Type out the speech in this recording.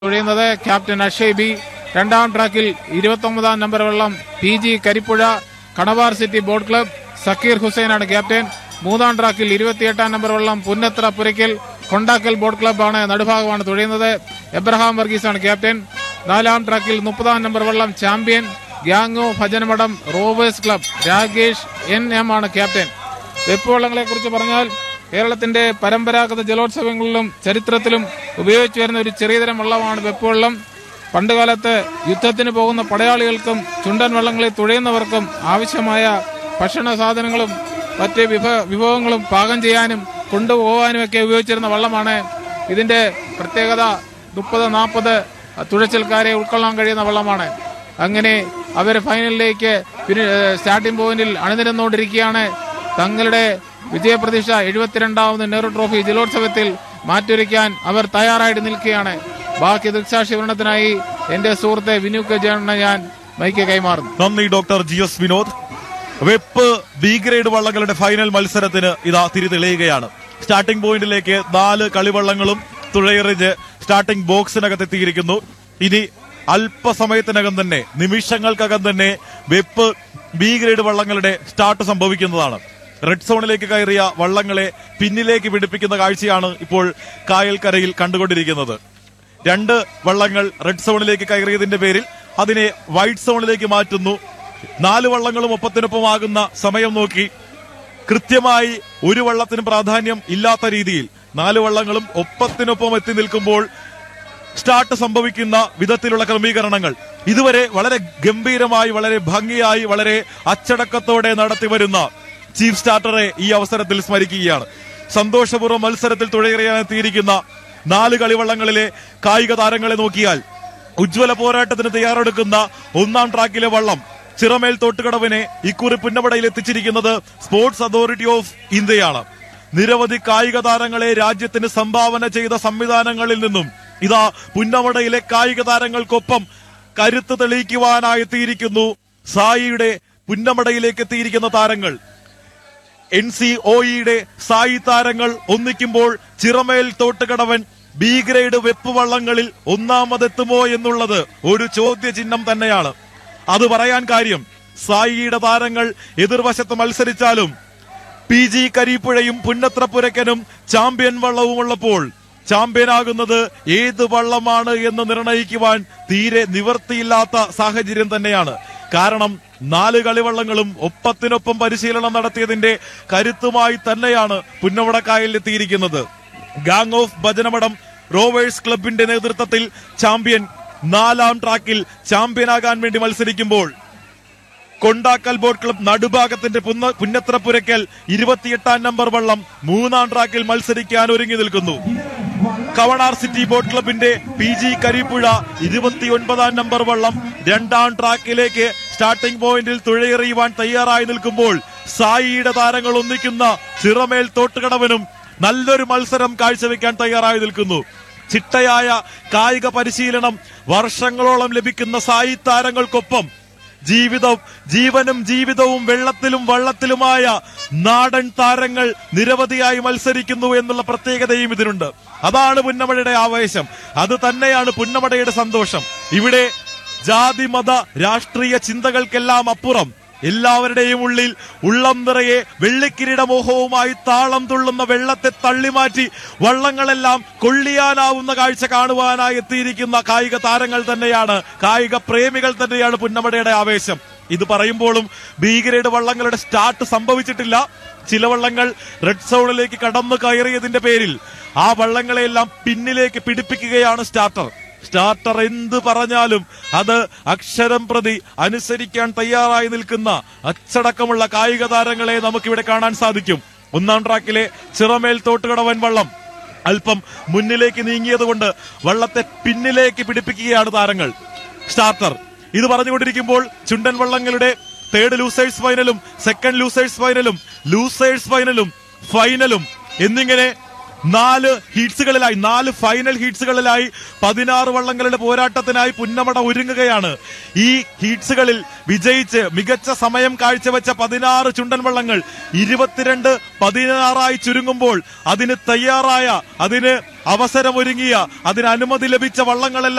തുഴയുന്നത് captain Akshay B രണ്ടാം ട്രാക്കിൽ ഇരുപത്തൊമ്പതാം നമ്പർ വെള്ളം പി ജി കരിപ്പുഴ കണവാർ സിറ്റി ബോട്ട് ക്ലബ് സക്കീർ ഹുസൈനാണ് ക്യാപ്റ്റൻ മൂന്നാം ട്രാക്കിൽ ഇരുപത്തിയെട്ടാം നമ്പർ വെള്ളം പുന്നത്ര പുരയ്ക്കൽ കൊണ്ടാക്കൽ ബോട്ട് ക്ലബ്ബാണ് നടുഭാഗമാണ് തുഴയുന്നത് എബ്രഹാം വർഗീസാണ് ക്യാപ്റ്റൻ നാലാം ട്രാക്കിൽ മുപ്പതാം നമ്പർ വെള്ളം ചാമ്പ്യൻ ഗ്യാങ്ങോ Bhajanamadam rovers club Rakesh N M ആണ് ക്യാപ്റ്റൻ വെപ്പുവള്ളങ്ങളെ കുറിച്ച് പറഞ്ഞാൽ കേരളത്തിന്റെ പരമ്പരാഗത ജലോത്സവങ്ങളിലും ചരിത്രത്തിലും ഉപയോഗിച്ചു വരുന്ന ഒരു ചെറിയതരം വള്ളമാണ് വെപ്പുവള്ളം പണ്ടുകാലത്ത് യുദ്ധത്തിന് പോകുന്ന പടയാളികൾക്കും ചുണ്ടൻ വള്ളങ്ങളിൽ തുഴയുന്നവർക്കും ആവശ്യമായ ഭക്ഷണ സാധനങ്ങളും മറ്റ് വിഭ വിഭവങ്ങളും പാകം ചെയ്യാനും കൊണ്ടുപോകാനും ഒക്കെ ഉപയോഗിച്ചിരുന്ന വള്ളമാണ് ഇതിന്റെ പ്രത്യേകത മുപ്പത് നാൽപ്പത് തുഴച്ചിൽക്കാരെ ഉൾക്കൊള്ളാൻ കഴിയുന്ന വള്ളമാണ് അങ്ങനെ അവർ ഫൈനലിലേക്ക് പിന്നെ ഏഹ്, സ്റ്റാർട്ടിംഗ് പോയിന്റിൽ അണിനിരന്നുകൊണ്ടിരിക്കുകയാണ് തങ്ങളുടെ വിജയപ്രതീക്ഷ എഴുപത്തിരണ്ടാമത് നെഹ്റു ട്രോഫി ജലോത്സവത്തിൽ മാറ്റൊരുക്കാൻ അവർ തയ്യാറായിട്ട് നിൽക്കുകയാണ് ബാക്കി ദൃക്സാക്ഷി വിവരണത്തിനായി എന്റെ സുഹൃത്തെ വിനു കെ ജയണ്ണ ഞാൻ മൈക്ക് കൈമാറുന്നു നന്ദി ഡോക്ടർ ജി എസ് വിനോദ് വെപ്പ് ബി ഗ്രേഡ് വള്ളങ്ങളുടെ ഫൈനൽ മത്സരത്തിന് ഇതാ തിരിതെളിയുകയാണ് സ്റ്റാർട്ടിംഗ് പോയിന്റിലേക്ക് നാല് കളിവള്ളങ്ങളും തുഴയെറിഞ്ഞ് സ്റ്റാർട്ടിംഗ് ബോക്സിനകത്ത് എത്തിയിരിക്കുന്നു ഇനി അല്പസമയത്തിനകം തന്നെ നിമിഷങ്ങൾക്കകം തന്നെ വെപ്പ് ബി ഗ്രേഡ് വള്ളങ്ങളുടെ സ്റ്റാർട്ട് സംഭവിക്കുന്നതാണ് റെഡ് സോണിലേക്ക് കയറിയ വള്ളങ്ങളെ പിന്നിലേക്ക് പിടിപ്പിക്കുന്ന കാഴ്ചയാണ് ഇപ്പോൾ കായൽക്കരയിൽ കണ്ടുകൊണ്ടിരിക്കുന്നത് രണ്ട് വള്ളങ്ങൾ റെഡ് സോണിലേക്ക് കയറിയതിന്റെ പേരിൽ അതിനെ വൈറ്റ് സോണിലേക്ക് മാറ്റുന്നു നാല് വള്ളങ്ങളും ഒപ്പത്തിനൊപ്പമാകുന്ന സമയം നോക്കി കൃത്യമായി ഒരു വള്ളത്തിന് പ്രാധാന്യം ഇല്ലാത്ത രീതിയിൽ നാല് വള്ളങ്ങളും ഒപ്പത്തിനൊപ്പം എത്തി നിൽക്കുമ്പോൾ സ്റ്റാർട്ട് സംഭവിക്കുന്ന വിധത്തിലുള്ള ക്രമീകരണങ്ങൾ ഇതുവരെ വളരെ ഗംഭീരമായി വളരെ ഭംഗിയായി വളരെ അച്ചടക്കത്തോടെ നടത്തിവരുന്ന ചീഫ് സ്റ്റാർട്ടറെ ഈ അവസരത്തിൽ സ്മരിക്കുകയാണ് സന്തോഷപൂർവ്വം മത്സരത്തിൽ തുഴയെറിയാനെത്തിയിരിക്കുന്ന നാല് കളിവള്ളങ്ങളിലെ കായിക താരങ്ങളെ നോക്കിയാൽ ഉജ്ജ്വല പോരാട്ടത്തിന് തയ്യാറെടുക്കുന്ന ഒന്നാം ട്രാക്കിലെ വള്ളം ചിറമേൽ തോട്ടുകടവിനെ ഇക്കുറി പുന്നമടയിൽ എത്തിച്ചിരിക്കുന്നത് സ്പോർട്സ് അതോറിറ്റി ഓഫ് ഇന്ത്യയാണ് നിരവധി കായിക താരങ്ങളെ രാജ്യത്തിന് സംഭാവന ചെയ്ത സംവിധാനങ്ങളിൽ നിന്നും ഇതാ പുന്നമടയിലെ കായിക താരങ്ങൾക്കൊപ്പം കരുത്ത് തെളിയിക്കുവാനായി എത്തിയിരിക്കുന്നു സായിയുടെ പുന്നമടയിലേക്ക് എത്തിയിരിക്കുന്ന താരങ്ങൾ എൻ സി ഒയുടെ സായി താരങ്ങൾ ഒന്നിക്കുമ്പോൾ ചിറമേൽ തോട്ടുകടവൻ ബി ഗ്രേഡ് വെപ്പ് വള്ളങ്ങളിൽ ഒന്നാമതെത്തുമോ എന്നുള്ളത് ഒരു ചോദ്യചിഹ്നം തന്നെയാണ് അത് പറയാൻ കാര്യം സായിയുടെ താരങ്ങൾ എതിർവശത്ത് മത്സരിച്ചാലും പി ജി കരിപ്പുഴയും പുന്നത്രപ്പുരക്കനും ചാമ്പ്യൻ വള്ളവും ഉള്ളപ്പോൾ ചാമ്പ്യനാകുന്നത് ഏത് വള്ളമാണ് എന്ന് നിർണയിക്കുവാൻ തീരെ നിവർത്തിയില്ലാത്ത സാഹചര്യം തന്നെയാണ് കാരണം നാല് കളിവള്ളങ്ങളും ഒപ്പത്തിനൊപ്പം പരിശീലനം നടത്തിയതിന്റെ കരുത്തുമായി തന്നെയാണ് പുന്നവടക്കായലിൽ എത്തിയിരിക്കുന്നത് ഗാങ് ഓഫ് ഭജനമഠം റോവേഴ്സ് ക്ലബിന്റെ നേതൃത്വത്തിൽ ചാമ്പ്യൻ നാലാം ട്രാക്കിൽ ചാമ്പ്യനാകാൻ വേണ്ടി മത്സരിക്കുമ്പോൾ കൊണ്ടാക്കൽ ബോട്ട് ക്ലബ് നടുഭാഗത്തിന്റെ പുന്ന- പുന്നത്രപ്പുരയ്ക്കൽ ഇരുപത്തിയെട്ടാം നമ്പർ വള്ളം മൂന്നാം ട്രാക്കിൽ മത്സരിക്കാൻ ഒരുങ്ങി നിൽക്കുന്നു കവണാർ സിറ്റി ബോട്ട് ക്ലബിന്റെ പി ജി കരിപ്പുഴ ഇരുപത്തിയൊൻപതാം നമ്പർ വള്ളം രണ്ടാം ട്രാക്കിലേക്ക് സ്റ്റാർട്ടിംഗ് പോയിന്റിൽ തുഴയെറിയുവാൻ തയ്യാറായി നിൽക്കുമ്പോൾ സായിയുടെ താരങ്ങൾ ഒന്നിക്കുന്ന ചിറമേൽ തോട്ടുകടവനും നല്ലൊരു മത്സരം കാഴ്ചവെക്കാൻ തയ്യാറായി നിൽക്കുന്നു ചിട്ടയായ കായിക പരിശീലനം വർഷങ്ങളോളം ലഭിക്കുന്ന സായി താരങ്ങൾക്കൊപ്പം ജീവിതം ജീവനും ജീവിതവും വെള്ളത്തിലും വള്ളത്തിലുമായ നാടൻ താരങ്ങൾ നിരവധിയായി മത്സരിക്കുന്നു എന്നുള്ള പ്രത്യേകതയും ഇതിനുണ്ട് അതാണ് പുന്നമടയുടെ ആവേശം അത് തന്നെയാണ് പുന്നമടയുടെ സന്തോഷം ഇവിടെ ജാതി മത രാഷ്ട്രീയ ചിന്തകൾക്കെല്ലാം അപ്പുറം എല്ലാവരുടെയും ഉള്ളിൽ ഉള്ളം നിറയെ വെള്ളിക്കിരീട മോഹവുമായി താളം തുള്ളുന്ന വെള്ളത്തെ തള്ളിമാറ്റി വള്ളങ്ങളെല്ലാം കൊള്ളിയാനാവുന്ന കാഴ്ച കാണുവാനായി എത്തിയിരിക്കുന്ന കായിക താരങ്ങൾ തന്നെയാണ് കായിക പ്രേമികൾ തന്നെയാണ് പുന്നമടയുടെ ആവേശം ഇത് പറയുമ്പോഴും ഭീകരയുടെ വള്ളങ്ങളുടെ സ്റ്റാർട്ട് സംഭവിച്ചിട്ടില്ല ചില വള്ളങ്ങൾ റെഡ് സോണിലേക്ക് കടന്നു കയറിയതിന്റെ പേരിൽ ആ വള്ളങ്ങളെല്ലാം പിന്നിലേക്ക് പിടിപ്പിക്കുകയാണ് സ്റ്റാർട്ടർ സ്റ്റാർട്ടർ എന്ത് പറഞ്ഞാലും അത് അക്ഷരം പ്രതി അനുസരിക്കാൻ തയ്യാറായി നിൽക്കുന്ന അച്ചടക്കമുള്ള കായിക താരങ്ങളെ നമുക്കിവിടെ കാണാൻ സാധിക്കും ഒന്നാം ട്രാക്കിലെ ചിറമേൽ തോട്ടുകടവൻ വള്ളം അല്പം മുന്നിലേക്ക് നീങ്ങിയതുകൊണ്ട് വള്ളത്തെ പിന്നിലേക്ക് പിടിപ്പിക്കുകയാണ് താരങ്ങൾ സ്റ്റാർട്ടർ ഇത് പറഞ്ഞുകൊണ്ടിരിക്കുമ്പോൾ ചുണ്ടൻ വള്ളങ്ങളുടെ തേർഡ് ലൂസേഴ്സ് ഫൈനലും സെക്കൻഡ് ലൂസേഴ്സ് ഫൈനലും ലൂസേഴ്സ് ഫൈനലും ഫൈനലും എന്നിങ്ങനെ നാല് ഹീറ്റ്സുകളിലായി നാല് ഫൈനൽ ഹീറ്റ്സുകളിലായി പതിനാറ് വള്ളങ്ങളുടെ പോരാട്ടത്തിനായി പുന്നമട ഒരുങ്ങുകയാണ് ഈ ഹീറ്റ്സുകളിൽ വിജയിച്ച് മികച്ച സമയം കാഴ്ചവെച്ച പതിനാറ് ചുണ്ടൻ വള്ളങ്ങൾ ഇരുപത്തിരണ്ട് പതിനാറായി ചുരുങ്ങുമ്പോൾ അതിന് തയ്യാറായ അതിന് അവസരമൊരുങ്ങിയ അതിന് അനുമതി ലഭിച്ച വള്ളങ്ങളെല്ലാം